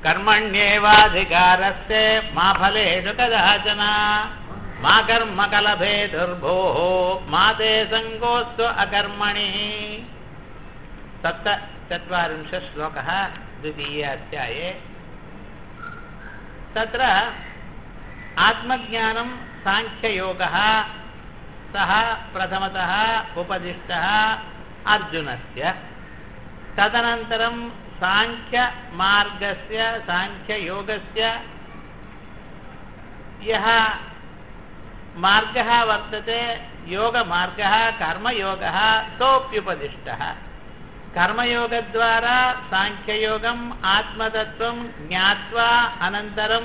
कर्मण्येवाधिकारस्य मा फलेषु कदाचन मा कर्म कलभे दुर्भोः मा ते सङ्गोऽस्तु अकर्मणि सप्तचत्वारिंशत् श्लोकः द्वितीये अध्याये तत्र आत्मज्ञानं साङ्ख्ययोगः सः प्रथमतः उपदिष्टः अर्जुनस्य तदनन्तरं साङ्ख्यमार्गस्य साङ्ख्ययोगस्य यः मार्गः वर्तते योगमार्गः कर्मयोगः सोऽप्युपदिष्टः कर्मयोगद्वारा साङ्ख्ययोगम् आत्मतत्त्वं ज्ञात्वा अनन्तरं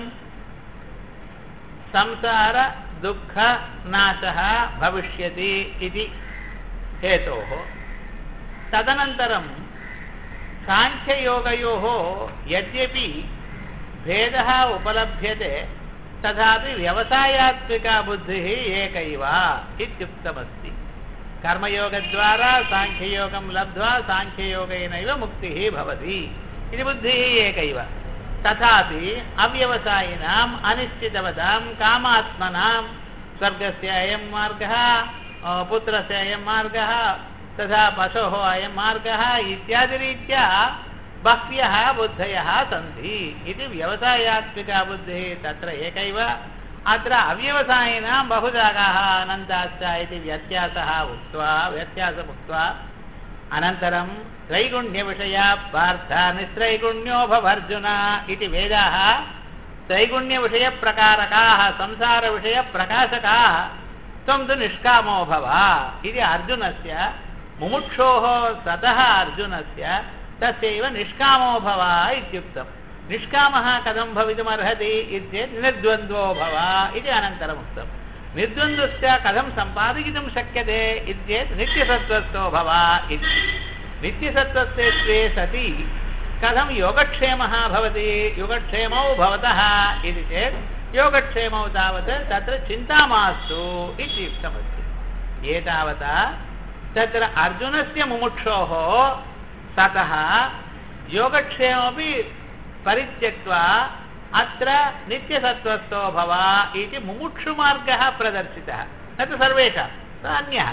संसारदुःखनाशः भविष्यति इति हेतोः तदनन्तरं साङ्ख्ययोगयोः यद्यपि भेदः उपलभ्यते तथापि व्यवसायात्मिका बुद्धिः एकैव इत्युक्तमस्ति कर्मयोगद्वारा साङ्ख्ययोगं लब्ध्वा साङ्ख्ययोगेनैव मुक्तिः भवति इति बुद्धिः एकैव तथापि अव्यवसायिनाम् अनिश्चितवतां कामात्मनां स्वर्गस्य अयं मार्गः पुत्रस्य अयं मार्गः तथा पशोः अयं मार्गः इत्यादिरीत्या बह्व्यः बुद्धयः सन्ति इति व्यवसायात्मिका बुद्धिः तत्र एकैव अत्र अव्यवसायिनां बहुजागाः अनन्ताश्च इति व्यत्यासः उक्त्वा व्यत्यासमुक्त्वा अनन्तरं त्रैगुण्यविषया पार्थ निस्त्रैगुण्यो भवर्जुन इति वेदाः त्रैगुण्यविषयप्रकारकाः संसारविषयप्रकाशकाः त्वं तु निष्कामो भव इति अर्जुनस्य मुमुक्षोः सतः अर्जुनस्य तस्यैव निष्कामो भव इत्युक्तम् निष्कामः कथं भवितुमर्हति इत्येत् निर्द्वन्द्वो भव इति अनन्तरम् उक्तम् निर्द्वन्द्वस्य कथं सम्पादयितुं शक्यते इत्येत् नित्यसत्त्वस्थो भव इति नित्यसत्त्वस्य स्वे सति कथं योगक्षेमः भवति योगक्षेमौ भवतः इति चेत् योगक्षेमौ तावत् तत्र चिन्ता मास्तु इति उक्तमस्ति एतावता तत्र अर्जुनस्य मुमुक्षोः ततः योगक्षेमपि परित्यक्त्वा अत्र नित्यसत्त्वस्थो भव इति मुमुक्षुमार्गः प्रदर्शितः न तु सर्वेषां स अन्यः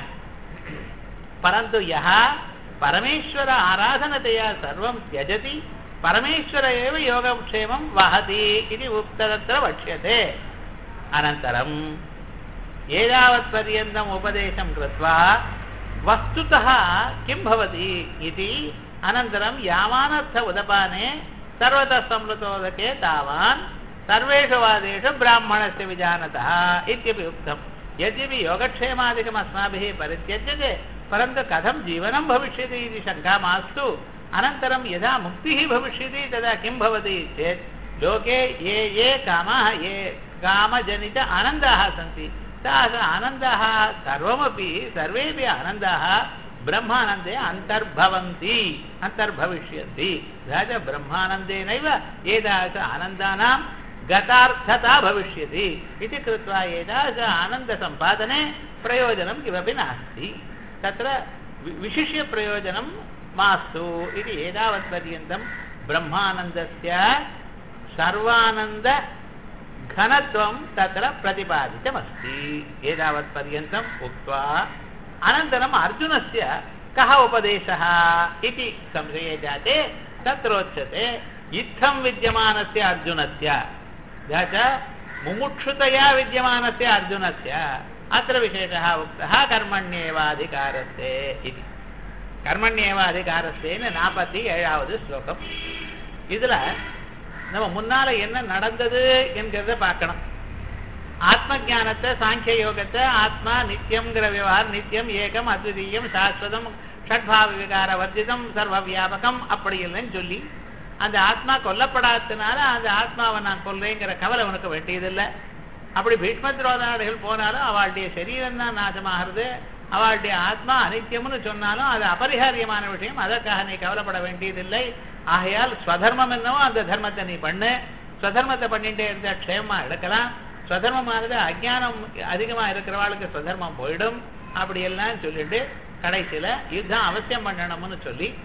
परन्तु यः परमेश्वर आराधनतया सर्वं त्यजति परमेश्वर एव योगक्षेमं वहति इति उक्ततत्र वक्ष्यते अनन्तरम् एतावत्पर्यन्तम् उपदेशं कृत्वा वस्तुतः किं भवति इति अनन्तरं यावानर्थ उदपाने सर्वतः संवृतोदके तावान् सर्वेषु वादेषु ब्राह्मणस्य विजानतः इत्यपि उक्तं यद्यपि योगक्षेमादिकम् अस्माभिः परित्यज्यते परन्तु कथं जीवनं भविष्यति इति शङ्का मास्तु अनन्तरं यदा मुक्तिः भविष्यति तदा किं भवति चेत् लोके ये ये कामाः ये कामजनित आनन्दाः सन्ति ताः आनन्दाः सर्वमपि सर्वेपि आनन्दाः ब्रह्मानन्दे अन्तर्भवन्ति अन्तर्भविष्यन्ति तथा च ब्रह्मानन्देनैव एतादृश आनन्दानां गतार्थता भविष्यति इति कृत्वा एतादृश आनन्दसम्पादने प्रयोजनं किमपि नास्ति तत्र विशिष्य प्रयोजनं मास्तु इति एतावत्पर्यन्तं ब्रह्मानन्दस्य सर्वानन्दघनत्वं तत्र प्रतिपादितमस्ति एतावत्पर्यन्तम् उक्त्वा अनन्तरम् अर्जुनस्य कः उपदेशः इति संशये जाते तत्रोच्यते इत्थं विद्यमानस्य अर्जुनस्य च मुमुक्षुतया विद्यमानस्य अर्जुनस्य अत्र विशेषः उक्तः कर्मण्येवाधिकारस्ते इति கர்மண்யேவாதிகாரஸ்தேன்னு நாற்பத்தி ஏழாவது ஸ்லோகம் இதுல நம்ம முன்னால என்ன நடந்தது என்கிறத பார்க்கணும் ஆத்ம ஜானத்தை சாங்கிய யோகத்தை ஆத்மா நித்தியம்ங்கிற விவகாரம் நித்தியம் ஏகம் அத்விதீயம் சாஸ்வதம் ஷட்பாவ விகார வர்ஜிதம் சர்வ வியாபகம் அப்படி இல்லைன்னு சொல்லி அந்த ஆத்மா கொல்லப்படாததுனால அந்த ஆத்மாவை நான் கொல்றேங்கிற கவலை உனக்கு வேண்டியதில்லை அப்படி பீஷ்மத்ரோதாடிகள் போனாலும் அவளுடைய சரீரம் தான் நாசமாகிறது அவளுடைய ஆத்மா அனித்தியம்னு சொன்னாலும் அது அபரிகாரியமான விஷயம் அதற்காக நீ கவலைப்பட வேண்டியதில்லை ஆகையால் ஸ்வதர்மம் என்னவோ அந்த தர்மத்தை நீ பண்ணு ஸ்வதர்மத்தை பண்ணிட்டே இருந்த க்ஷேமமா எடுக்கலாம் ஸ்வதர்மமானது அஜ்ஞானம் அதிகமா இருக்கிறவாளுக்கு ஸ்வதர்மம் போயிடும் அப்படி எல்லாம் சொல்லிட்டு கடைசியில யுத்தம் அவசியம் பண்ணணும்னு சொல்லி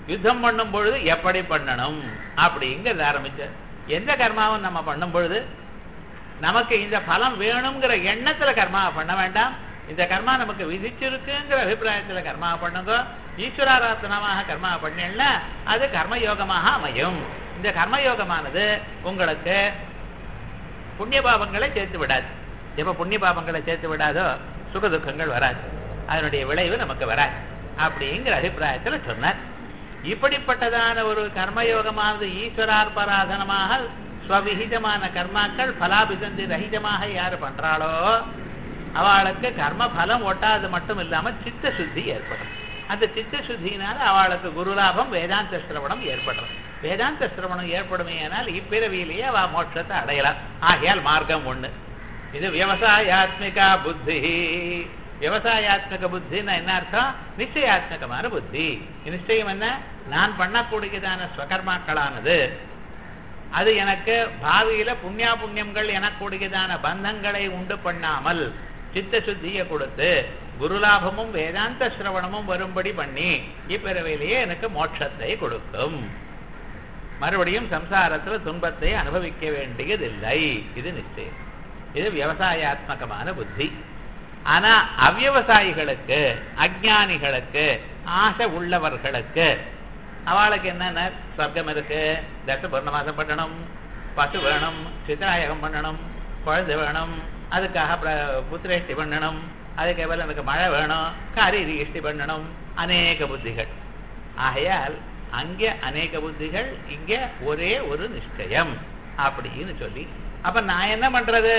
யுத்தம் பண்ணும் பொழுது எப்படி பண்ணணும் அப்படிங்கிறது ஆரம்பிச்சார் எந்த கர்மாவும் நம்ம பண்ணும் பொழுது நமக்கு இந்த பலம் வேணுங்கிற எண்ணத்துல கர்மாவை பண்ண வேண்டாம் இந்த கர்மா நமக்கு விதிச்சிருக்குங்கிற அபிப்பிராயத்துல கர்மாவை பண்ணுங்க ஈஸ்வராராத்தனமாக கர்மா பண்ணீங்கன்னா அது கர்மயோகமாக அமையும் இந்த கர்மயோகமானது உங்களுக்கு புண்ணிய பாபங்களை சேர்த்து விடாது எப்ப புண்ணிய பாபங்களை சேர்த்து விடாதோ சுக துக்கங்கள் வராது அதனுடைய விளைவு நமக்கு வராது அப்படிங்கிற அபிப்பிராயத்துல சொன்னார் இப்படிப்பட்டதான ஒரு கர்மயோகமானது ஈஸ்வரார்பராதனமாக ஸ்வவிகிதமான கர்மாக்கள் பலாபிசந்தி ரஹிதமாக யாரு பண்றாளோ அவளுக்கு கர்ம பலம் ஒட்டாது மட்டும் இல்லாம சித்த சுத்தி ஏற்படும் அந்த சித்த சுத்தியினால அவளுக்கு குருலாபம் வேதாந்த சிரவணம் ஏற்படும் வேதாந்த சிரவணம் ஏற்படுமே ஆனால் இப்பிறவியிலேயே அவ மோட்சத்தை அடையலாம் ஆகையால் மார்க்கம் ஒண்ணு இது விவசாயாத்மிகா புத்தி விவசாயாத்மக புத்தின்னா என்ன அர்த்தம் நிச்சயாத்மகமான புத்தி நிச்சயம் என்ன நான் பண்ணக்கூடியதான ஸ்வகர்மாக்களானது அது எனக்கு பாவியில புண்ணியா புண்ணியங்கள் எனக்கூடியதான பந்தங்களை உண்டு பண்ணாமல் சித்த சுத்தியை கொடுத்து குருலாபமும் வேதாந்த சிரவணமும் வரும்படி பண்ணி இப்பிறவையிலேயே எனக்கு மோட்சத்தை கொடுக்கும் மறுபடியும் சம்சாரத்துல துன்பத்தை அனுபவிக்க வேண்டியதில்லை இது நிச்சயம் இது விவசாயாத்மகமான புத்தி ஆனா அவ்விவசாயிகளுக்கு அஜானிகளுக்கு ஆசை உள்ளவர்களுக்கு அவளுக்கு என்னென்ன சொர்க்கம் இருக்கு தச பூர்ணமாசம் பண்ணணும் பசு வேணும் சித்திராயகம் பண்ணணும் குழந்தை வேணும் அதுக்காக புத்திரேஷ்டி பண்ணணும் அதுக்கு பதில் எனக்கு மழை வேணும் காரி இஷ்டி பண்ணணும் அநேக புத்திகள் ஆகையால் அங்கே அநேக புத்திகள் இங்க ஒரே ஒரு நிச்சயம் அப்படின்னு சொல்லி அப்ப நான் என்ன பண்றது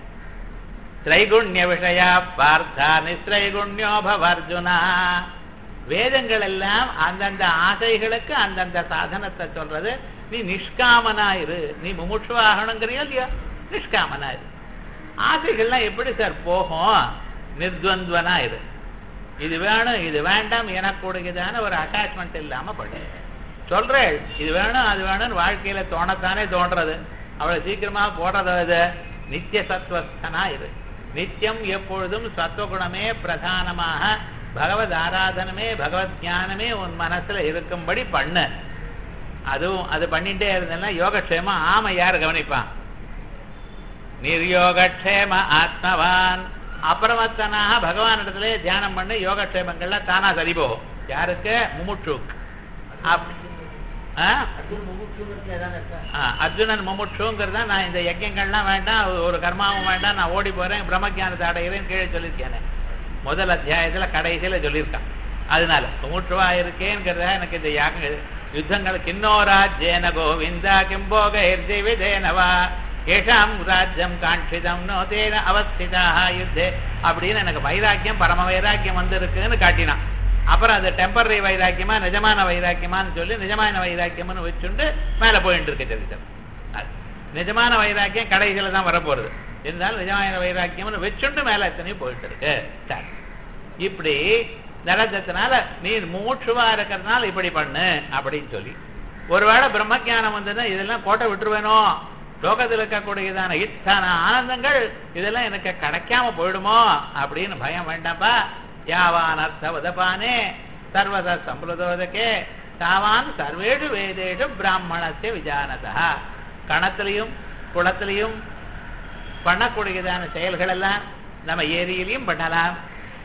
திரைகுண்ய விஷயா பார்த்தா நிஸ்திரைகுண்யோ பவர்ஜுனா வேதங்கள் எல்லாம் அந்தந்த ஆசைகளுக்கு அந்தந்த சாதனத்தை சொல்றது நீ நிஷ்காமனா இரு நீ முமுட்சுவாகணுங்கிறியோ இல்லையோ நிஷ்காமனா இரு ஆசைகள்லாம் எப்படி சார் போகும் நிர்த்வந்தனா இரு இது வேணும் இது வேண்டாம் எனக்கூடியதான ஒரு அட்டாச்மெண்ட் இல்லாம படு சொல்றேன் இது வேணும் அது வேணும்னு வாழ்க்கையில தோணத்தானே தோன்றது அவளை சீக்கிரமா போடுறது அது நித்திய சத்வஸ்தனா இரு நித்தியம் எப்பொழுதும் சத்துவகுணமே பிரதானமாக பகவத் ஆராதனமே பகவத் ஞானமே உன் மனசுல இருக்கும்படி பண்ணு அதுவும் அது பண்ணிட்டே இருந்தேன்னா யோகக்ஷேமம் ஆமா யாரு கவனிப்பான் நிர்யோகக்ஷேம ஆத்மவான் அப்புறமத்தனாக பகவான் இடத்துல தியானம் பண்ணி யோகக்ஷேமங்கள்ல தானா சரி போகும் யாருக்கு முமுட்சுக்கு அர்ஜுனன் முமுட்சுங்கிறத நான் இந்த யஜ்யங்கள்லாம் வேண்டாம் ஒரு கர்மாவும் வேண்டாம் நான் ஓடி போறேன் பிரம்மஜானத்தை அடைகிறேன் கீழே சொல்லியிருக்கேனே முதல் அத்தியாயத்துல கடைசியில சொல்லியிருக்கான் அதனால முமுட்சுவா இருக்கேங்கிறத எனக்கு இந்த யாக யுத்தங்கள் கிண்ணோராஜ்யேன கோவிந்தா கிம்போக ஹிர்ஜிவிதேனவா ஏஷாம் ராஜ்யம் காட்சிதம் நோ தேன அவஸ்திதாக யுத்தே அப்படின்னு எனக்கு வைராக்கியம் பரம வைராக்கியம் வந்திருக்குன்னு காட்டினான் அப்புறம் அது டெம்பரரி வைராக்கியமா நிஜமான வைராக்கியமான்னு சொல்லி நிஜமான வைராக்கியம்னு வச்சுண்டு மேல போயிட்டு இருக்கு சரித்திரம் நிஜமான வைராக்கியம் கடைசியில தான் வரப்போறது இருந்தாலும் நிஜமான வைராக்கியம்னு வச்சுண்டு மேல எத்தனையும் போயிட்டு இருக்கு சரி இப்படி நடந்ததுனால நீ மூச்சுவா இருக்கிறதுனால இப்படி பண்ணு அப்படின்னு சொல்லி ஒருவேளை பிரம்மஜானம் வந்ததுன்னா இதெல்லாம் கோட்டை விட்டுருவேனோ லோகத்தில் இருக்கக்கூடியதான இத்தனை ஆனந்தங்கள் இதெல்லாம் எனக்கு கிடைக்காம போயிடுமோ அப்படின்னு பயம் வேண்டாம்ப்பா யாவான் அர்த்தவதபானே சர்வத சம்பிரதோதகே தாவான் சர்வேடு வேதேஷு பிராமணத்தை விஜானதா கணத்திலையும் குளத்திலையும் பண்ணக்கூடியதான செயல்கள் எல்லாம் நம்ம ஏரியிலையும் பண்ணலாம்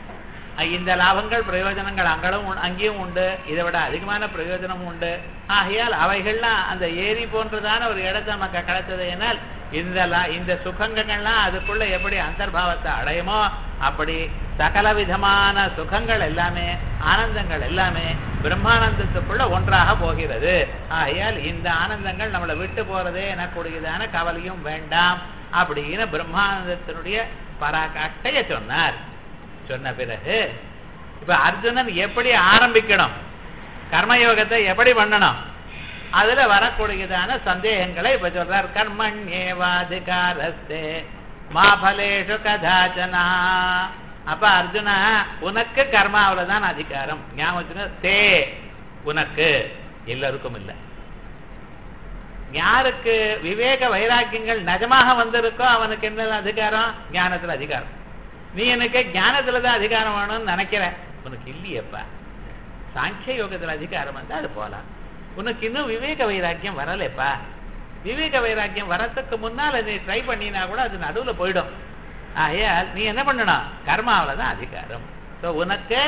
இந்த லாபங்கள் பிரயோஜனங்கள் அங்களும் அங்கேயும் உண்டு இதை விட அதிகமான பிரயோஜனமும் உண்டு ஆகையால் அவைகள்லாம் அந்த ஏரி போன்றதான ஒரு இடத்தை நமக்கு கிடைத்தது என்னால் இந்த இந்த சுகங்கள்லாம் அதுக்குள்ள எப்படி அந்தர்பாவத்தை அடையுமோ அப்படி சகல விதமான சுகங்கள் எல்லாமே ஆனந்தங்கள் எல்லாமே பிரம்மானந்தத்துக்குள்ள ஒன்றாக போகிறது ஆகையால் இந்த ஆனந்தங்கள் நம்மளை விட்டு போறதே எனக்கூடியதான கவலையும் வேண்டாம் அப்படின்னு பிரம்மானந்தத்தினுடைய பராகாட்டைய சொன்னார் சொன்ன பிறகு இப்ப அர்ஜுனன் எப்படி ஆரம்பிக்கணும் கர்மயோகத்தை எப்படி பண்ணணும் அதுல வரக்கூடியதான சந்தேகங்களை இப்ப சொல்றார் கர்மண்யேவாதிகாரஸ்தே மாபலேஷு கதாச்சனா அப்ப அர்ஜுனா உனக்கு கர்மாவில தான் அதிகாரம் ஞாபகம் தே உனக்கு எல்லாருக்கும் இல்லை யாருக்கு விவேக வைராக்கியங்கள் நிஜமாக வந்திருக்கோ அவனுக்கு என்ன அதிகாரம் ஞானத்துல அதிகாரம் நீ எனக்கு ஞானத்துல தான் அதிகாரம் வேணும்னு நினைக்கிற உனக்கு இல்லையப்பா சாங்கிய யோகத்துல அதிகாரம் வந்தா அது போலாம் உனக்கு இன்னும் விவேக வைராக்கியம் வரலைப்பா விவேக வைராக்கியம் வரத்துக்கு முன்னால நீ ட்ரை பண்ணினா கூட அது நடுவுல போயிடும் ஆகையால் நீ என்ன பண்ணணும் கர்மாவில தான் அதிகாரம் ஸோ உனக்கு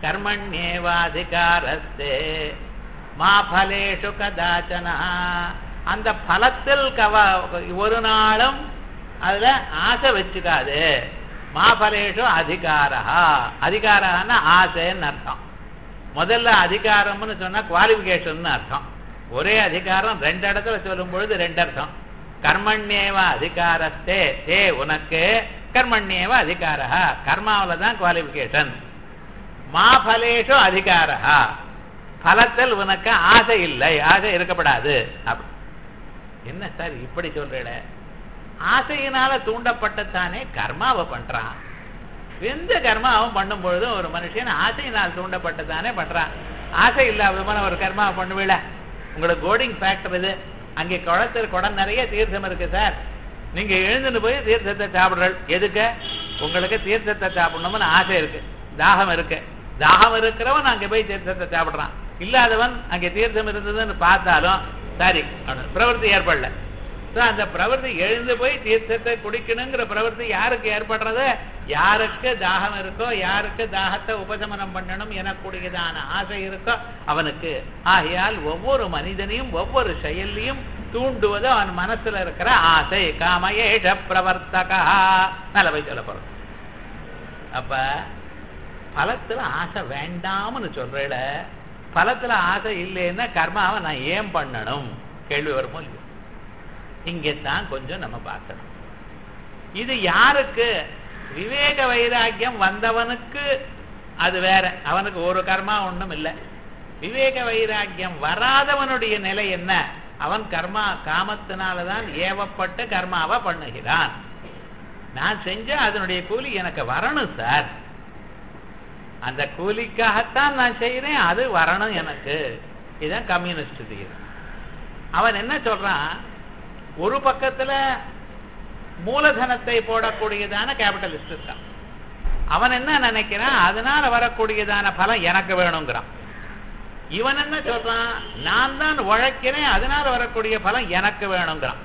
கர்மண்யேவாதிகாரஸ்தே மா பலேஷு கதாச்சனா அந்த பலத்தில் கவ ஒரு நாளும் அதுல ஆசை வச்சுக்காது மா பலேஷு அதிகாரா அதிகாரன்னா ஆசைன்னு அர்த்தம் முதல்ல அதிகாரம்னு சொன்னா குவாலிபிகேஷன் அர்த்தம் ஒரே அதிகாரம் ரெண்டு இடத்துல சொல்லும் பொழுது ரெண்டு அர்த்தம் கர்மண்யேவ அதிகாரத்தே தே உனக்கு கர்மண்யேவ அதிகார கர்மாவில தான் குவாலிபிகேஷன் மா பலேஷு அதிகார பலத்தில் உனக்கு ஆசை இல்லை ஆசை இருக்கப்படாது அப்படி என்ன சார் இப்படி சொல்றீட ஆசையினால தூண்டப்பட்டத்தானே கர்மாவை பண்றான் எந்த கர்மாவும் பண்ணும் பொழுதும் ஒரு மனுஷன் ஆசையினால் தூண்டப்பட்டதானே பண்றான் ஆசை இல்லாத ஒரு கர்மாவை பண்ணுவீல உங்களுக்கு கோடிங் ஃபேக்டர் இது அங்கே குளத்தில் குடம் நிறைய தீர்த்தம் இருக்கு சார் நீங்க எழுந்துட்டு போய் தீர்த்தத்தை சாப்பிடுறீர்கள் எதுக்கு உங்களுக்கு தீர்த்தத்தை சாப்பிடணும்னு ஆசை இருக்கு தாகம் இருக்கு தாகம் இருக்கிறவன் அங்கே போய் தீர்த்தத்தை சாப்பிடுறான் இல்லாதவன் அங்கே தீர்த்தம் இருந்ததுன்னு பார்த்தாலும் சரி பிரவருத்தி ஏற்படல ஸோ அந்த பிரவருத்தி எழுந்து போய் தீர்த்தத்தை குடிக்கணுங்கிற பிரவருத்தி யாருக்கு ஏற்படுறது யாருக்கு தாகம் இருக்கோ யாருக்கு தாகத்தை உபசமனம் பண்ணணும் எனக்கூடியதான ஆசை இருக்கோ அவனுக்கு ஆகையால் ஒவ்வொரு மனிதனையும் ஒவ்வொரு செயல்லையும் தூண்டுவது அவன் மனசுல இருக்கிற ஆசை காமயேஷ பிரவர்த்தகா நல்ல போய் சொல்ல போறோம் அப்ப பலத்துல ஆசை வேண்டாம்னு சொல்றேல பலத்துல ஆசை இல்லைன்னா கர்மாவை நான் ஏன் பண்ணணும் கேள்வி வருமோ இல்லையோ இங்கத்தான் கொஞ்சம் நம்ம பார்க்கணும் இது யாருக்கு விவேக வைராக்கியம் வந்தவனுக்கு அது வேற அவனுக்கு ஒரு கர்மா ஒண்ணும் இல்லை விவேக வைராக்கியம் வராதவனுடைய நிலை என்ன அவன் கர்மா காமத்தினாலதான் ஏவப்பட்டு கர்மாவை பண்ணுகிறான் நான் செஞ்ச அதனுடைய கூலி எனக்கு வரணும் சார் அந்த கூலிக்காகத்தான் நான் செய்யறேன் அது வரணும் எனக்கு இதுதான் கம்யூனிஸ்ட் தீர் அவன் என்ன சொல்றான் ஒரு பக்கத்துல மூலதனத்தை போடக்கூடியதான கேபிட்டலிஸ்ட் இருக்கான் அவன் என்ன நினைக்கிறான் அதனால வரக்கூடியதான பலம் எனக்கு வேணுங்கிறான் இவன் என்ன சொல்றான் நான் தான் உழைக்கிறேன் அதனால வரக்கூடிய பலம் எனக்கு வேணுங்கிறான்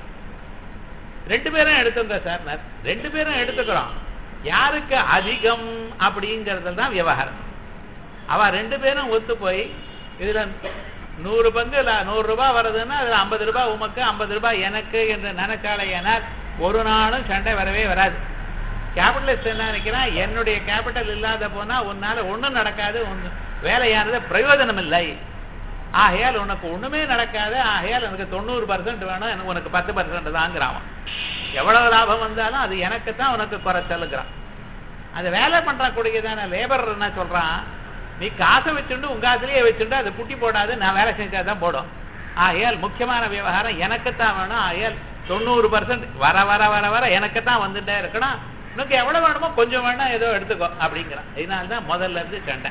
ரெண்டு பேரும் எடுத்துங்க சார் ரெண்டு பேரும் எடுத்துக்கிறோம் யாருக்கு அதிகம் அப்படிங்கிறது தான் விவகாரம் அவ ரெண்டு பேரும் ஒத்து போய் இதுல நூறு பங்கு நூறு ரூபாய் வருதுன்னா அதுல ஐம்பது ரூபாய் உமக்கு ஐம்பது ரூபாய் எனக்கு என்று நினைச்சாலே ஏனால் ஒரு நாளும் சண்டை வரவே வராது கேபிட்டலிஸ்ட் என்ன நினைக்கிறான் என்னுடைய கேபிட்டல் இல்லாத போனா உன்னால ஒண்ணும் நடக்காது ஒண்ணு வேலையானது பிரயோஜனம் இல்லை ஆகையால் உனக்கு ஒண்ணுமே நடக்காது ஆகையால் எனக்கு தொண்ணூறு பர்சன்ட் வேணும் எனக்கு உனக்கு பத்து பர்சன்ட் தாங்கிறான் எவ்வளவு லாபம் வந்தாலும் அது எனக்கு தான் உனக்கு குறைச்சலுங்கிறான் அது வேலை பண்ற கூடியதான லேபர் என்ன சொல்றான் நீ காசை வச்சுண்டு உங்க காசுலயே வச்சுண்டு அதை குட்டி போடாது நான் வேலை செஞ்சாதான் போடும் ஆகையால் முக்கியமான விவகாரம் எனக்குத்தான் வேணும் ஆகையால் தொண்ணூறு பர்சன்ட் வர வர வர வர எனக்குத்தான் வந்துட்டே இருக்கணும் உனக்கு எவ்வளவு வேணுமோ கொஞ்சம் வேணா ஏதோ எடுத்துக்கோ அப்படிங்கிறான் இதனால்தான் முதல்ல இருந்து சண்டை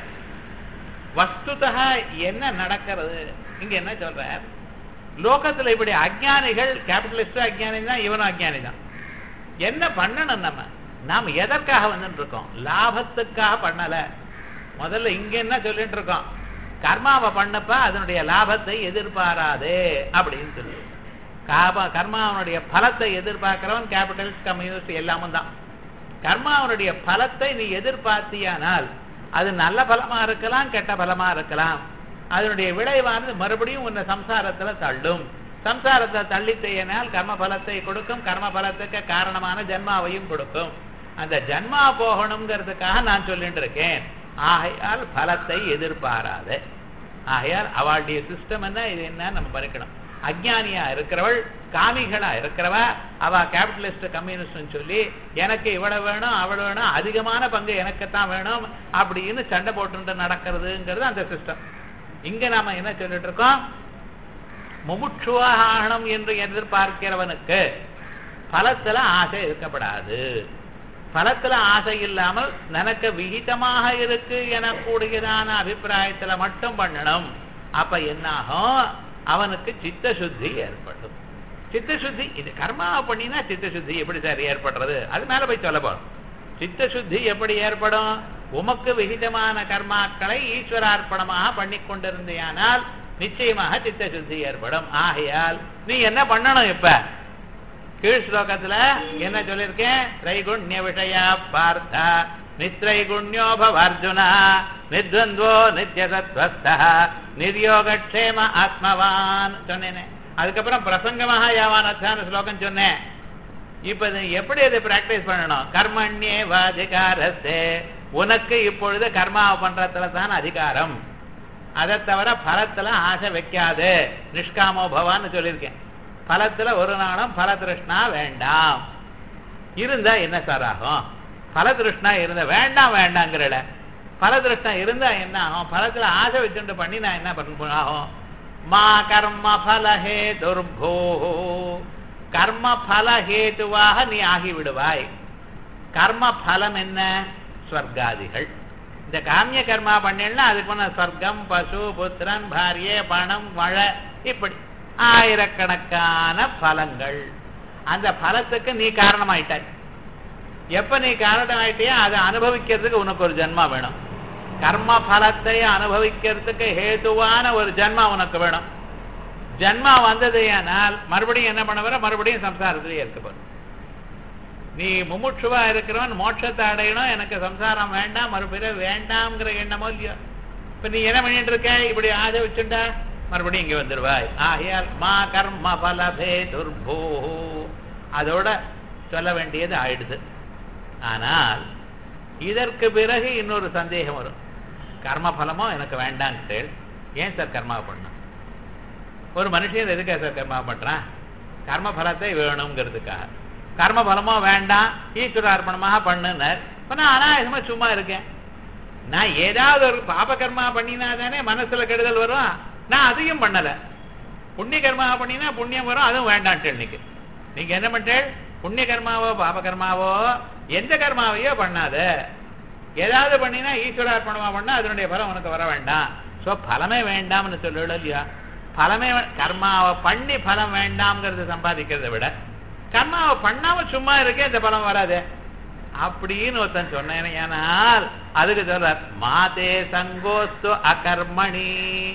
வஸ்துதா என்ன நடக்கிறது இங்க என்ன சொல்ற லோகத்துல இப்படி அஜானிகள் கேபிட்டலிஸ்ட் அஜானி தான் இவனும் அஜானி தான் என்ன பண்ணணும் நம்ம நாம எதற்காக வந்துட்டு இருக்கோம் லாபத்துக்காக பண்ணல முதல்ல இங்க என்ன சொல்லிட்டு இருக்கோம் கர்மாவை பண்ணப்ப அதனுடைய லாபத்தை எதிர்பாராதே அப்படின்னு சொல்லி காப கர்மாவனுடைய பலத்தை எதிர்பார்க்கிறவன் கேபிட்டலிஸ்ட் கம்யூனிஸ்ட் எல்லாமும் தான் கர்மாவனுடைய பலத்தை நீ எதிர்பார்த்தியானால் அது நல்ல பலமா இருக்கலாம் கெட்ட பலமா இருக்கலாம் அதனுடைய விளைவானது மறுபடியும் உன்னை சம்சாரத்துல தள்ளும் சம்சாரத்தை தள்ளித்தையினால் கர்ம பலத்தை கொடுக்கும் கர்ம பலத்துக்கு காரணமான ஜன்மாவையும் கொடுக்கும் அந்த ஜன்மா போகணுங்கிறதுக்காக நான் சொல்லிட்டு இருக்கேன் ஆகையால் பலத்தை எதிர்பாராத ஆகையால் அவளுடைய சிஸ்டம் என்ன இது என்ன நம்ம படிக்கணும் அஜானியா இருக்கிறவள் காமிகளா இருக்கிறவ அவ கேபிட்டலிஸ்ட் கம்யூனிஸ்ட் சொல்லி எனக்கு இவ்வளவு வேணும் அவ்வளவு வேணும் அதிகமான பங்கு எனக்குத்தான் வேணும் அப்படின்னு சண்டை போட்டு நடக்கிறதுங்கிறது அந்த சிஸ்டம் இங்க நாம என்ன சொல்லிட்டு இருக்கோம் முமுட்சுவாக ஆகணும் என்று எதிர்பார்க்கிறவனுக்கு பலத்துல ஆசை இருக்கப்படாது பலத்துல ஆசை இல்லாமல் எனக்கு விகிதமாக இருக்கு எனக்கூடியதான அபிப்பிராயத்துல மட்டும் பண்ணணும் அப்ப என்னாகும் அவனுக்கு சித்த சுத்தி ஏற்படும் சித்த சுத்தி இது கர்மாவை பண்ணினா சித்த சுத்தி எப்படி சார் ஏற்படுறது அது மேல போய் சொல்ல போறோம் சித்த சுத்தி எப்படி ஏற்படும் உமக்கு விகிதமான கர்மாக்களை ஈஸ்வரார்ப்பணமாக பண்ணி கொண்டிருந்தேயானால் நிச்சயமாக சித்த சுத்தி ஏற்படும் ஆகையால் நீ என்ன பண்ணணும் இப்ப கீழ் ஸ்லோகத்துல என்ன சொல்லிருக்கேன் திரைகுண்ய விஷயா பார்த்தா நித்ரைகுண்யோ பவார்ஜுனா நித்வந்தோ நித்யதத்வஸ்த நிர்யோகக்ஷேம ஆத்மவான் சொன்னேனே அதுக்கப்புறம் பிரசங்கமாக யாவானத்தான ஸ்லோகம் சொன்னேன் இப்ப இது எப்படி அதை பிராக்டிஸ் பண்ணணும் கர்மண்யே வாதிகாரஸ்தே உனக்கு இப்பொழுது கர்மாவை பண்றதுல தான் அதிகாரம் அதை தவிர பலத்துல ஆசை வைக்காது நிஷ்காமோ பவான்னு சொல்லியிருக்கேன் பலத்துல ஒரு நாளும் பல திருஷ்ணா வேண்டாம் இருந்தா என்ன சார் ஆகும் பல திருஷ்ணா இருந்த வேண்டாம் வேண்டாங்கிறல பல திருஷ்ணா இருந்தா என்ன ஆகும் பலத்துல ஆசை வச்சுட்டு பண்ணி நான் என்ன பண்ண ஆகும் மா கர்ம பலஹே துர்போ கர்ம பல ஹேதுவாக நீ ஆகிவிடுவாய் கர்ம பலம் என்ன ஸ்வர்காதிகள் இந்த காமிய கர்மா பண்ணேன்னா அதுக்கு பண்ண ஸ்வர்க்கம் பசு புத்திரன் பாரிய பணம் மழை இப்படி ஆயிரக்கணக்கான பலங்கள் அந்த பலத்துக்கு நீ காரணமாயிட்டாய் எப்ப நீ காரணமாயிட்டியோ அதை அனுபவிக்கிறதுக்கு உனக்கு ஒரு ஜென்மா வேணும் கர்ம பலத்தை அனுபவிக்கிறதுக்கு ஹேதுவான ஒரு ஜென்மா உனக்கு வேணும் ஜென்மா வந்தது ஆனால் மறுபடியும் என்ன பண்ண வர மறுபடியும் சம்சாரத்திலேயே இருக்க போற நீ முமுட்சுவா இருக்கிறவன் மோட்சத்தை அடையணும் எனக்கு சம்சாரம் வேண்டாம் மறுபடியும் வேண்டாம்ங்கிற எண்ணமோ இல்லையோ இப்ப நீ என்ன பண்ணிட்டு இருக்க இப்படி ஆசை வச்சுட்டா மறுபடியும் இங்க வந்துருவாய் ஆகையால் மா கர்ம பலபே துர்போ அதோட சொல்ல வேண்டியது ஆயிடுது ஆனால் இதற்கு பிறகு இன்னொரு சந்தேகம் வரும் கர்ம பலமோ எனக்கு வேண்டான்ட்டு ஏன் சார் கர்மா பண்ணும் ஒரு மனுஷன் எதுக்காக சார் கர்மா பண்றான் கர்ம பலத்தை வேணுங்கிறதுக்காக கர்ம பலமோ வேண்டாம் ஈஸ்வரார்ப்பணமாக பண்ணுனர் இப்ப நான் அனாயசமா சும்மா இருக்கேன் நான் ஏதாவது ஒரு பாப கர்மா பண்ணினா தானே மனசுல கெடுதல் வரும் நான் அதையும் பண்ணல புண்ணிய கர்மா பண்ணினா புண்ணியம் வரும் அதுவும் வேண்டான்ட்டு இன்னைக்கு நீங்க என்ன பண்ணிட்டேன் புண்ணிய கர்மாவோ பாப கர்மாவோ எந்த கர்மாவையோ பண்ணாத ஏதாவது பண்ணினா ஈஸ்வரார்ப்பணமா பண்ணா அதனுடைய பலம் உனக்கு வர வேண்டாம் சோ பலமே வேண்டாம்னு சொல்லல இல்லையா பலமே வே- கர்மாவை பண்ணி பலம் வேண்டாம்ங்கிறது சம்பாதிக்கிறதை விட கர்மாவை பண்ணாம சும்மா இருக்கே இந்த பலம் வராது அப்படின்னு ஒருத்தன் சொன்னேன் ஏனால் அதுக்கு சொல்றார் மாதே சங்கோஸ்து அகர்மணி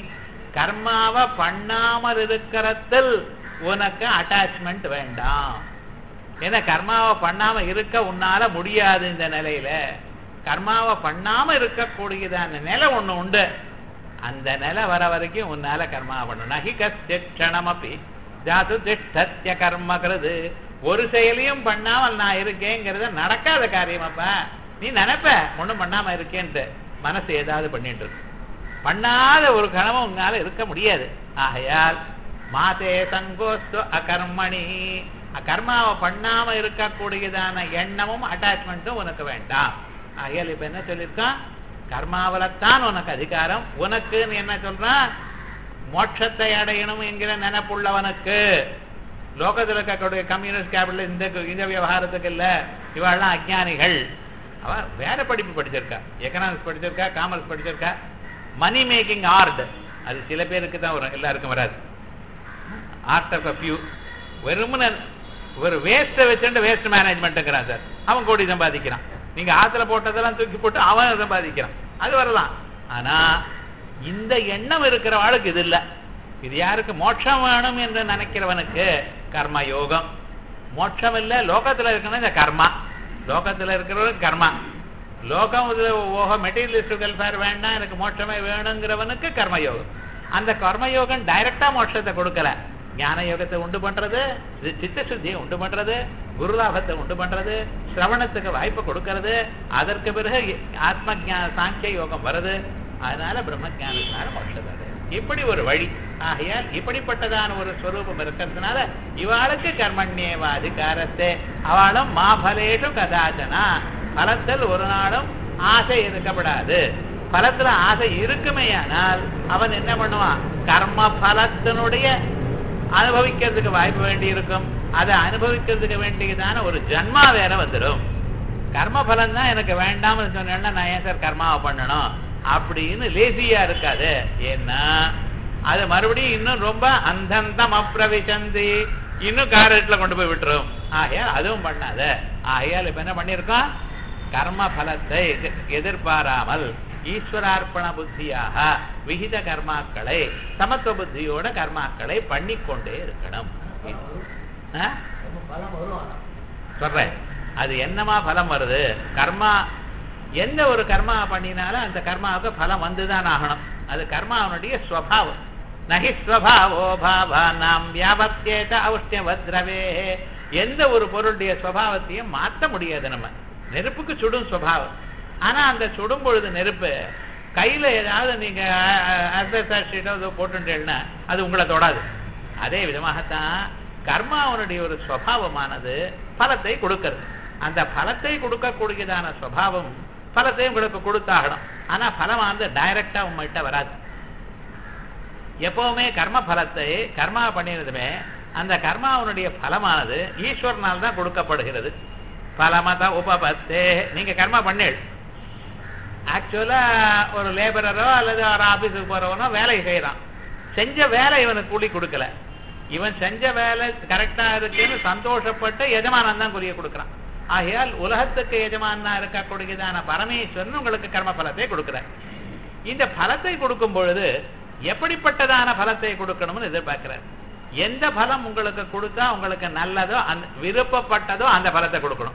கர்மாவை பண்ணாமல் இருக்கிறதில் உனக்கு அட்டாச்மெண்ட் வேண்டாம் ஏன்னா கர்மாவை பண்ணாம இருக்க உன்னால முடியாது இந்த நிலையில கர்மாவை பண்ணாம இருக்கக்கூடியதான நிலை ஒண்ணு உண்டு அந்த நிலை வர வரைக்கும் உன்னால கர்மா பண்ணணும் நகி கஷ்டமப்பி ஜாது திஷ்டத்திய கர்ம கிருது ஒரு செயலையும் பண்ணாமல் நான் இருக்கேங்கிறத நடக்காத காரியமாப்பா நீ நினைப்ப ஒண்ணும் பண்ணாம இருக்கேன்ட்டு மனசு ஏதாவது பண்ணிட்டு இருக்கு பண்ணாத ஒரு கணவன் உன்னால இருக்க முடியாது ஆகையால் மாதே சங்கோஸ்து அகர்மணி கர்மாவை பண்ணாம இருக்கக்கூடியதான எண்ணமும் அட்டாச்மெண்ட்டும் உனக்கு வேண்டாம் ஆகையால் இப்ப என்ன சொல்லியிருக்கான் கர்மாவில்தான் உனக்கு அதிகாரம் உனக்கு நீ என்ன சொல்றான் மோட்சத்தை அடையணும் என்கிற நினைப்புள்ளவனுக்கு லோகத்தில் இருக்கக்கூடிய கம்யூனிஸ்ட் கேபிட்டல் இந்த இந்த விவகாரத்துக்கு இல்ல இவாள்லாம் அஜ்ஞானிகள் அவ வேற படிப்பு படிச்சிருக்கா எக்கனாமிக்ஸ் படிச்சிருக்கா காமர்ஸ் படிச்சிருக்கா மணி மேக்கிங் ஆர்ட் அது சில பேருக்கு தான் வரும் எல்லாருக்கும் வராது ஆர்ட் ஆஃப் ஃபியூ வெறுமன ஒரு வேஸ்ட்டை வச்சுட்டு வேஸ்ட் மேனேஜ்மெண்ட்டுங்கிறான் சார் அவன் கோடி சம்பாதிக்கிறான் நீங்க ஆத்துல போட்டதெல்லாம் தூக்கி போட்டு அவன் சம்பாதிக்கிறான் அது வரலாம் ஆனா இந்த எண்ணம் இருக்கிறவாளுக்கு இது இல்ல இது யாருக்கு மோட்சம் வேணும் என்று நினைக்கிறவனுக்கு கர்ம யோகம் மோட்சம் இல்ல லோகத்துல இருக்கணும் இந்த கர்மா லோகத்துல இருக்கிறவனுக்கு கர்மா லோகம் இதுல ஓஹோ மெட்டீரியலிஸ்ட் வெல்ஃபேர் வேண்டாம் எனக்கு மோட்சமே வேணுங்கிறவனுக்கு கர்மயோகம் அந்த கர்மயோகம் டைரக்டா மோட்சத்தை கொடுக்கல ஞான யோகத்தை உண்டு பண்றது இது சித்த சுத்தியை உண்டு பண்றது குருலாபத்தை உண்டு பண்றது சிரவணத்துக்கு வாய்ப்பு கொடுக்கறது அதற்கு பிறகு ஆத்ம ஞான சாங்கிய யோகம் வருது அதனால பிரம்ம ஞானத்தினால மோட்சத்தை அடையுது. இப்படி ஒரு வழி ஆகையால் இப்படிப்பட்டதான ஒரு ஸ்வரூபம் இருக்கிறதுனால இவாளுக்கு கர்மண்யேவ அதிகாரத்தை அவளும் மாபலேஷு கதாச்சனா பலத்தில் ஒரு நாளும் ஆசை இருக்கப்படாது பலத்துல ஆசை இருக்குமேயானால் அவன் என்ன பண்ணுவான் கர்ம பலத்தினுடைய அனுபவிக்கிறதுக்கு வாய்ப்பு வேண்டி இருக்கும் அதை அனுபவிக்கிறதுக்கு வேண்டியதான ஒரு ஜன்மா வேற வந்துடும் கர்ம பலன் தான் எனக்கு வேண்டாம்னு சொன்னேன்னா நான் ஏன் சார் கர்மாவை பண்ணணும் அப்படின்னு லேசியா இருக்காது ஏன்னா அது மறுபடியும் இன்னும் ரொம்ப அந்தந்தம் அப்பிரவிசந்தி இன்னும் காரட்ல கொண்டு போய் விட்டுரும் ஆகையால் அதுவும் பண்ணாத ஆகையால் இப்ப என்ன பண்ணியிருக்கோம் கர்ம பலத்தை எதிர்பாராமல் ஈஸ்வரார்ப்பண புத்தியாக விகித கர்மாக்களை சமத்துவ புத்தியோட கர்மாக்களை பண்ணிக்கொண்டே இருக்கணும் ஆ? பலம் வரும் சொல்றேன் அது என்னமா பலம் வருது கர்மா எந்த ஒரு கர்மா பண்ணினாலும் அந்த கர்மாவுக்கு பலம் வந்துதான் ஆகணும் அது கர்மாவனுடைய ஸ்வபாவம் நகி ஸ்வபாவோ பாவா நாம் வியாபத்தேத ஔஷ்ணியவத்ரவே எந்த ஒரு பொருளுடைய ஸ்வபாவத்தையும் மாற்ற முடியாது நம்ம நெருப்புக்கு சுடும் ஸ்வபாவம் ஆனா அந்த சுடும் பொழுது நெருப்பு கையில ஏதாவது நீங்க ஷீட்டோ ஏதோ போட்டுட்டேன்னா அது உங்களை தொடாது அதே விதமாகத்தான் கர்மாவனுடைய ஒரு ஸ்வபாவமானது பலத்தை கொடுக்கிறது அந்த பலத்தை கொடுக்கக்கூடியதான ஸ்வபாவம் பலத்தையும் உங்களுக்கு கொடுத்தாகணும் ஆனா பலம் வந்து டைரக்டா உங்கள்கிட்ட வராது எப்பவுமே கர்ம பலத்தை கர்மா பண்ணினதுமே அந்த கர்மாவனுடைய பலமானது ஈஸ்வரனால் தான் கொடுக்கப்படுகிறது பலமத உபபத்தே நீங்க கர்மா பண்ணீள் ஆக்சுவலா ஒரு லேபரரோ அல்லது ஒரு ஆபீஸுக்கு போறவனோ வேலை செய்யறான் செஞ்ச வேலை இவனுக்கு கூலி கொடுக்கல இவன் செஞ்ச வேலை கரெக்டா இருக்குன்னு சந்தோஷப்பட்டு எஜமானன் தான் கூலியை கொடுக்கறான் ஆகையால் உலகத்துக்கு எஜமானா இருக்கக்கூடியதான பரமேஸ்வரன் உங்களுக்கு கர்ம பலத்தை கொடுக்கிறார் இந்த பலத்தை கொடுக்கும் பொழுது எப்படிப்பட்டதான பலத்தை கொடுக்கணும்னு எதிர்பார்க்கிறார் எந்த பலம் உங்களுக்கு கொடுத்தா உங்களுக்கு நல்லதோ அந்த விருப்பப்பட்டதோ அந்த பலத்தை கொடுக்கணும்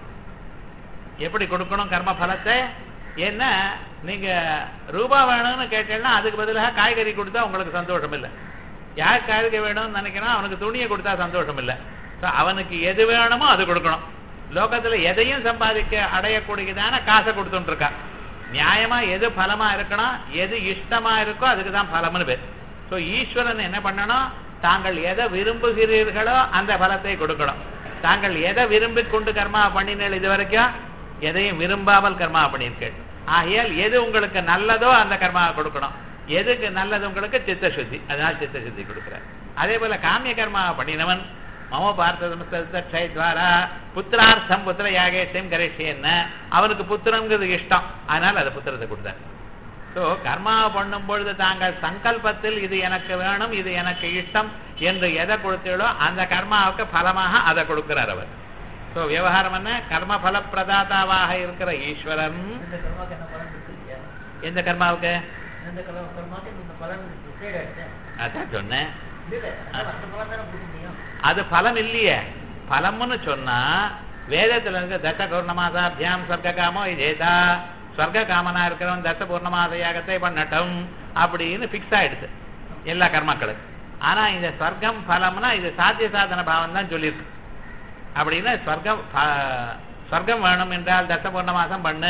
எப்படி கொடுக்கணும் கர்ம பலத்தை ஏன்னா நீங்க ரூபா வேணும்னு கேட்டீங்கன்னா அதுக்கு பதிலாக காய்கறி கொடுத்தா உங்களுக்கு சந்தோஷம் இல்லை யார் காய்கறி வேணும்னு நினைக்கிறான் அவனுக்கு துணியை கொடுத்தா சந்தோஷம் இல்லை ஸோ அவனுக்கு எது வேணுமோ அது கொடுக்கணும் லோகத்துல எதையும் சம்பாதிக்க அடையக்கூடியதான காசை கொடுத்துட்டு இருக்கான் நியாயமா எது பலமா இருக்கணும் எது இஷ்டமா இருக்கோ அதுக்கு தான் பலம்னு பேர் ஸோ ஈஸ்வரன் என்ன பண்ணணும் தாங்கள் எதை விரும்புகிறீர்களோ அந்த பலத்தை கொடுக்கணும் தாங்கள் எதை விரும்பி கொண்டு கர்மா பண்ணினீர்கள் இது வரைக்கும் எதையும் விரும்பாமல் கர்மா பண்ணியிருக்கேன் ஆகையால் எது உங்களுக்கு நல்லதோ அந்த கர்மாவை கொடுக்கணும் எதுக்கு நல்லது உங்களுக்கு சித்த சுத்தி அதனால சித்த சுத்தி கொடுக்கிறார் அதே போல காமிய கர்மாவை பண்ணினவன் மம பார்த்ததுவாரா புத்திரார்த்தம் புத்திர யாகேசம் கரேஷியன்னு அவனுக்கு புத்திரங்கிறது இஷ்டம் அதனால அது புத்திரத்தை கொடுத்தார் ஸோ கர்மாவை பண்ணும் பொழுது தாங்கள் சங்கல்பத்தில் இது எனக்கு வேணும் இது எனக்கு இஷ்டம் என்று எதை கொடுத்தீங்களோ அந்த கர்மாவுக்கு பலமாக அதை கொடுக்கிறார் அவர் ஸோ விவகாரம் என்ன கர்ம பல பிரதாதாவாக இருக்கிற ஈஸ்வரன் இந்த கர்மாக்கு என்ன பலன் இருக்கு இல்லையா? எந்த கர்மாவுக்கு இந்த கர்ம- கர்மாக்கு இந்த பலன் டிசைட் ஆயிடுச்சு அதான் சொன்னேன் இல்ல அதான் அந்த பலன் தானே கொடுக்க முடியும் அது பலம் இல்லையே பலம்னு சொன்னா வேதத்துல இருந்து தச பௌர்ணமாசாபியாம் சொர்க்ககாமோ இதேதா சொர்க்க காமனா இருக்கிறவன் தச பூர்ணமாச யாகத்தை பண்ணட்டும் அப்படின்னு பிக்ஸ் ஆயிடுது எல்லா கர்மாக்களும் ஆனா இந்த சொர்க்கம் பலம்னா இது சாத்திய சாதன பாவம் தான் சொல்லியிருக்கு அப்படின்னா சொர்க்கம் ப- சொர்க்கம் வேணும் என்றால் தச பூர்ணமாசம் பண்ணு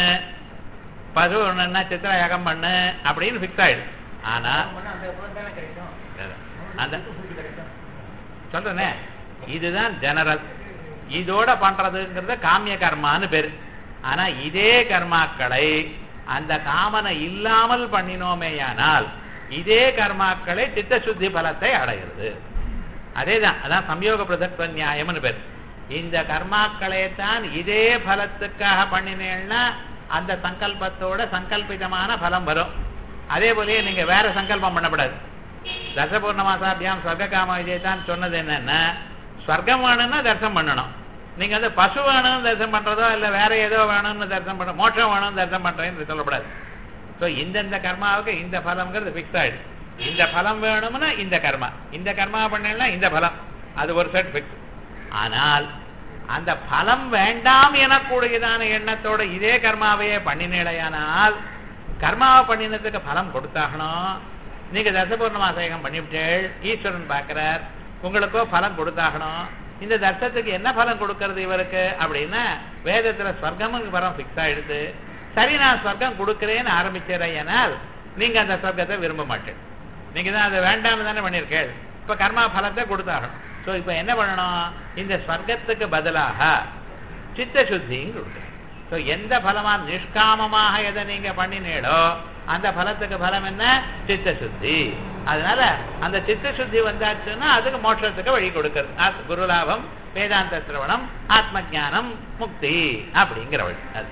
பசு வேணும்னா சித்திர யாகம் பண்ணு அப்படின்னு பிக்ஸ் ஆயிடுது ஆனா பண்ணா அந்த பலன் தானே கிடைக்கும் அந்த அவனுக்கு சுத்தி கிடைக்கும் சொல்றேனே இதுதான் ஜெனரல் இதோட பண்றதுங்கிறது காமிய கர்மான்னு பேரு ஆனா இதே கர்மாக்களை அந்த காமனை இல்லாமல் பண்ணினோமேயானால் இதே கர்மாக்களை சித்த சுத்தி பலத்தை அடைகிறது அதேதான் அதான் சம்யோக பிரதத்வ நியாயம்னு பேர் இந்த கர்மாக்களை தான் இதே பலத்துக்காக பண்ணினேன்னா அந்த சங்கல்பத்தோட சங்கல்பிதமான பலம் வரும் அதே போலயே நீங்க வேற சங்கல்பம் பண்ணக்கூடாது தசபூர்ணமாசாபியாம் சொர்க்க காம விஜயத்தான் சொன்னது என்னன்னா ஸ்வர்க்கம் வேணும்னா தரிசனம் பண்ணணும் நீங்க வந்து பசு வேணும்னு தரிசனம் பண்றதோ இல்ல வேற ஏதோ வேணும்னு தரிசனம் பண்ண மோட்சம் வேணும்னு தரிசனம் பண்றேன்னு சொல்லக்கூடாது ஸோ இந்தந்த கர்மாவுக்கு இந்த பலம்ங்கிறது ஃபிக்ஸ் ஆயிடுது இந்த பலம் வேணும்னா இந்த கர்மா இந்த கர்மா பண்ணா இந்த பலம் அது ஒரு செட் ஃபிக்ஸ் ஆனால் அந்த பலம் வேண்டாம் எனக்கூடியதான எண்ணத்தோட இதே கர்மாவையே பண்ணினேடையானால் கர்மாவை பண்ணினதுக்கு பலம் கொடுத்தாகணும் நீங்க தசபூர்ணமாசேகம் பண்ணிவிட்டேள் ஈஸ்வரன் பார்க்கிறார் உங்களுக்கோ பலம் கொடுத்தாகணும் இந்த தர்சத்துக்கு என்ன பலம் கொடுக்கறது இவருக்கு அப்படின்னா வேதத்துல ஸ்வர்க்கமும் பலம் ஃபிக்ஸ் ஆயிடுது சரி நான் ஸ்வர்க்கம் கொடுக்கிறேன்னு ஆரம்பிச்சேனால் நீங்க அந்த ஸ்வர்க்கத்தை விரும்ப மாட்டேன் நீங்க தான் அதை வேண்டாம்னு தானே பண்ணியிருக்கேள் இப்ப கர்மா பலத்தை கொடுத்தாகணும் ஸோ இப்ப என்ன பண்ணணும் இந்த ஸ்வர்க்கத்துக்கு பதிலாக சித்த சுத்தியும் கொடுக்கணும் ஸோ எந்த பலமா நிஷ்காமமாக எதை நீங்க பண்ணினீடோ அந்த பலத்துக்கு பலம் என்ன சித்த சுத்தி அதனால அந்த சித்த சுத்தி வந்தாச்சுன்னா அதுக்கு மோட்சத்துக்கு வழி கொடுக்கிறது ஆத்- குருலாபம் வேதாந்த சிரவணம் ஆத்ம ஞானம் முக்தி அப்படிங்கிற வழி அது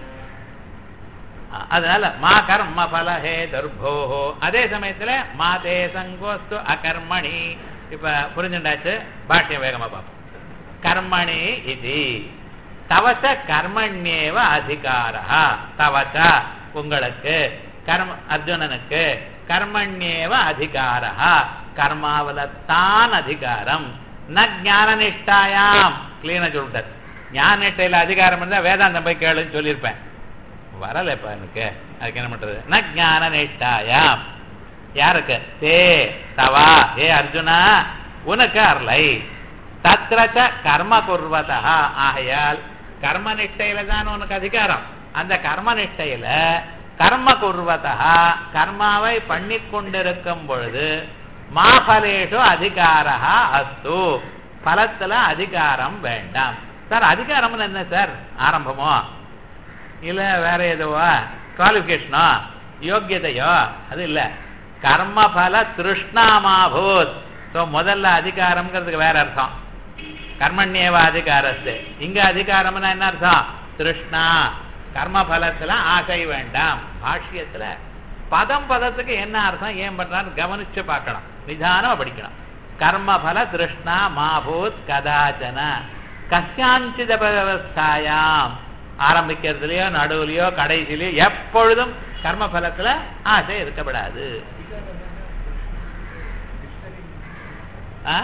அ- அதனால மா கர்ம பல ஹே துர்போஹோ அதே சமயத்துல மாதே சங்கோஸ்து அகர்மணி இப்ப புரிஞ்சுண்டாச்சு பாஷ்யம் வேகமா பார்ப்போம் கர்மணி இது தவச கர்மண்யேவ அதிகாரா தவச உங்களுக்கு கர்ம அர்ஜுனனுக்கு கர்மண்யேவ அதிகாரா கர்மாவில தான் அதிகாரம் ந ஞான நிஷ்டாயாம் கிளீனா சொல்லிட்டார் ஞான நிஷ்டையில அதிகாரம் இருந்தா வேதாந்தம் போய் கேளுன்னு சொல்லியிருப்பேன் வரல இப்ப எனக்கு அதுக்கு என்ன பண்றது ந ஞான நிஷ்டாயாம் யாருக்கு தே தவா ஏ அர்ஜுனா உனக்கு அருளை தத்ரச்ச கர்ம குர்வதா ஆகையால் கர்ம நிஷ்டையில தான் உனக்கு அதிகாரம் அந்த கர்ம நிஷ்டையில கர்ம குர்வதா கர்மாவை பண்ணி கொண்டிருக்கும் பொழுது மாபலேஷு அதிகாரா அஸ்து பலத்துல அதிகாரம் வேண்டாம் சார் அதிகாரம்னு என்ன சார் ஆரம்பமோ இல்ல வேற எதுவா குவாலிபிகேஷனோ யோக்கியதையோ அது இல்ல கர்மபல திருஷ்ணாமாபூத் ஸோ முதல்ல அதிகாரம்ங்கிறதுக்கு வேற அர்த்தம் கர்மண்யேவ அதிகாரத்து இங்க அதிகாரம்னா என்ன அர்த்தம் திருஷ்ணா கர்மபலத்துல ஆசை வேண்டாம் பாஷ்யத்துல பதம் பதத்துக்கு என்ன அர்த்தம் ஏன் பண்றான்னு கவனிச்சு பார்க்கணும் நிதானமா படிக்கணும் கர்மபல திருஷ்ணா மாபூத் கதாச்சன கசியாஞ்சித விவஸ்தாயாம் ஆரம்பிக்கிறதுலயோ நடுவுலயோ கடைசிலயோ எப்பொழுதும் கர்மபலத்துல ஆசை இருக்கப்படாது ஆ?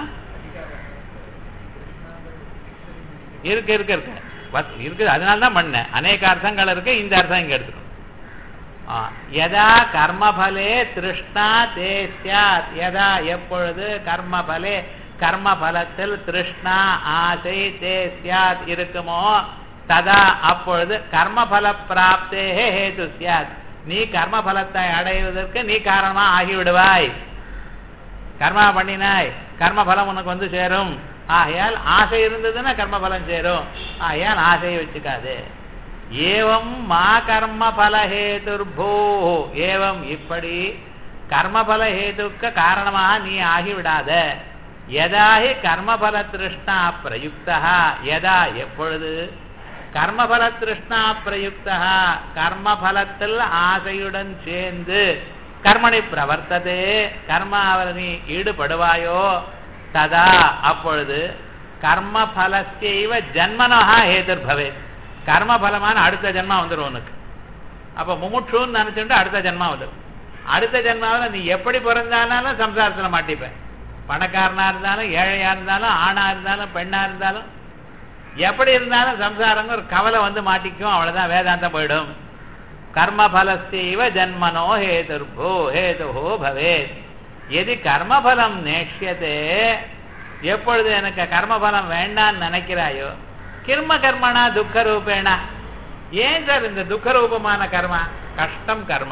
இருக்கு இருக்கு இருக்கு பஸ் இருக்குது அதனால தான் பண்ணேன் அநேக அர்த்தங்கள் இருக்கு இந்த அர்த்தம் இங்க எடுத்துக்கணும் ஆ, யதா கர்மபலே திருஷ்ணா தே சியாத் யதா எப்பொழுது கர்மபலே கர்மபலத்தில் திருஷ்ணா ஆசை தே சியாத் இருக்குமோ ததா அப்பொழுது கர்மபல பிராப்தே ஹேது சியாத் நீ கர்மபலத்தை அடைவதற்கு நீ காரணமா ஆகிவிடுவாய் கர்மா பண்ணினாய் கர்மபலம் உனக்கு வந்து சேரும் ஆகையால் ஆசை இருந்ததுன்னா கர்மபலம் சேரும் ஆகையால் ஆசையை வச்சுக்காது ஏவம் மா கர்ம பலஹேதுர்பூ ஏவம் இப்படி கர்மபல ஹேதுக்க காரணமாக நீ ஆகிவிடாத யதாஹி கர்மபல திருஷ்ணா பிரயுக்தா யதா எப்பொழுது கர்மபல திருஷ்ணா பிரயுக்தா கர்மபலத்தில் ஆசையுடன் சேர்ந்து கர்மணி பிரவர்த்ததே கர்மாவில் நீ ஈடுபடுவாயோ ததா அப்பொழுது கர்ம பலஸ்யைவ ஜன்மனஹா ஹேதுர் பவே கர்ம பலமான அடுத்த ஜென்மா வந்துடும் உனக்கு அப்ப முமுட்சுன்னு நினைச்சுட்டு அடுத்த ஜென்மா வந்துடும் அடுத்த ஜென்மாவில் நீ எப்படி பிறந்தாலும் சம்சாரத்தில் மாட்டிப்பேன் பணக்காரனா இருந்தாலும் ஏழையா இருந்தாலும் ஆணா இருந்தாலும் பெண்ணா இருந்தாலும் எப்படி இருந்தாலும் சம்சாரங்க ஒரு கவலை வந்து மாட்டிக்கும் அவ்வளவுதான் வேதாந்தம் போயிடும் கர்மபலஸ்தீவ ஜன்மனோ ஹேதுர்போ ஹேதுஹோ பவேத் எது கர்மபலம் நேஷ்யதே எப்பொழுது எனக்கு கர்மபலம் வேண்டான்னு நினைக்கிறாயோ கிர்ம கர்மனா துக்க ரூபேணா ஏன் சார் இந்த துக்க ரூபமான கர்மா கஷ்டம் கர்மா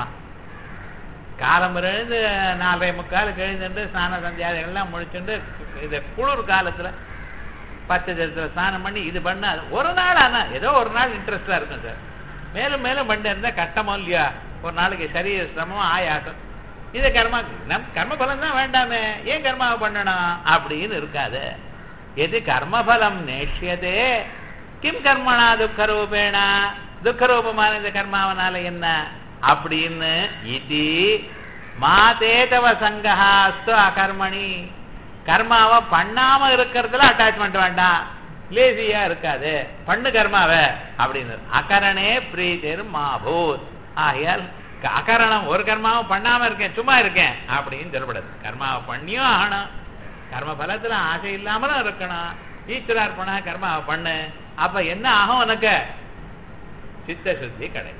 காலம் எழுந்து நாலரை முக்காலுக்கு எழுந்துட்டு ஸ்நான சந்தியாதிகள்லாம் முடிச்சுட்டு இது குளிர் காலத்துல பச்சை ஜலத்துல ஸ்நானம் பண்ணி இது பண்ண அது ஒரு நாள் ஆனா ஏதோ ஒரு நாள் இன்ட்ரெஸ்டா இருக்கும் சார் மேலும் மேலும் பண்ணி இருந்தா கஷ்டமோ இல்லையா ஒரு நாளைக்கு சரீர சிரமம் ஆயாசம் இது கர்மா நம் கர்மபலம் தான் வேண்டாமே ஏன் கர்மாவை பண்ணணும் அப்படின்னு இருக்காது எது கர்மபலம் நேஷ்யதே கிம் கர்மனா துக்க ரூபேணா துக்க ரூபமான இந்த கர்மாவனால என்ன அப்படின்னு இது மாதேதவ சங்கஹா அஸ்து அகர்மணி கர்மாவை பண்ணாம இருக்கிறதுல அட்டாச்மெண்ட் வேண்டாம் லேசியா இருக்காது பண்ணு கர்மாவை அப்படின்னு அகரணே பிரீதிர் மாபூத் ஆகையால் க- அகரணம் ஒரு கர்மாவும் பண்ணாம இருக்கேன் சும்மா இருக்கேன் அப்படின்னு சொல்லப்படாது கர்மாவை பண்ணியும் ஆகணும் கர்ம பலத்துல ஆசை இல்லாமலும் இருக்கணும் ஈஸ்வரார்ப்பணா கர்மாவை பண்ணு அப்ப என்ன ஆகும் உனக்கு சித்த சுத்தி கிடைக்கும்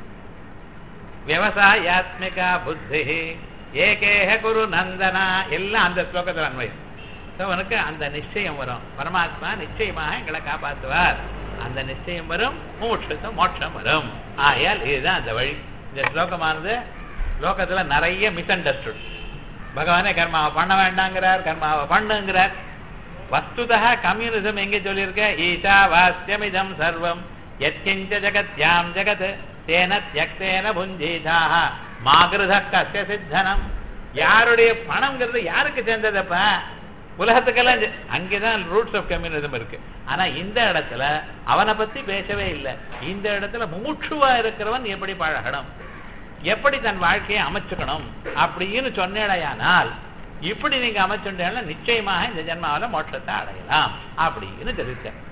விவசாயாத்மிகா புத்தி ஏகேஹ குரு நந்தனா எல்லாம் அந்த ஸ்லோகத்தில் அன்வயம் So, உனக்கு அந்த நிச்சயம் வரும் பரமாத்மா நிச்சயமாக எங்களை காப்பாற்றுவார் அந்த நிச்சயம் வரும் மோட்சத்தை மோட்சம் வரும் ஆகையால் இதுதான் அந்த வழி இந்த ஸ்லோகமானது லோகத்துல நிறைய மிஸ் அண்டர்ஸ்டுட் பகவானே கர்மாவை பண்ண வேண்டாங்கிறார் கர்மாவை பண்ணுங்கிறார் வஸ்துதா கம்யூனிசம் எங்க சொல்லியிருக்க ஈஷா வாஸ்யமிதம் சர்வம் எத்கிஞ்ச ஜகத்யாம் ஜகத் தேன தியக்தேன புஞ்சீதாக மாகிருத கஸ்ய சித்தனம் யாருடைய பணம்ங்கிறது யாருக்கு சேர்ந்ததப்ப உலகத்துக்கெல்லாம் செ- அங்கேதான் ரூட்ஸ் ஆஃப் கம்யூனிசம் இருக்கு ஆனா இந்த இடத்துல அவனை பத்தி பேசவே இல்லை இந்த இடத்துல மூச்சுவா இருக்கிறவன் எப்படி பழகணும் எப்படி தன் வாழ்க்கையை அமைச்சுக்கணும் அப்படின்னு சொன்னேடையானால் இப்படி நீங்க அமைச்சுட்டேன்னா நிச்சயமாக இந்த ஜென்மாவில மோட்சத்தை அடையலாம் அப்படின்னு தெரிவித்தேன்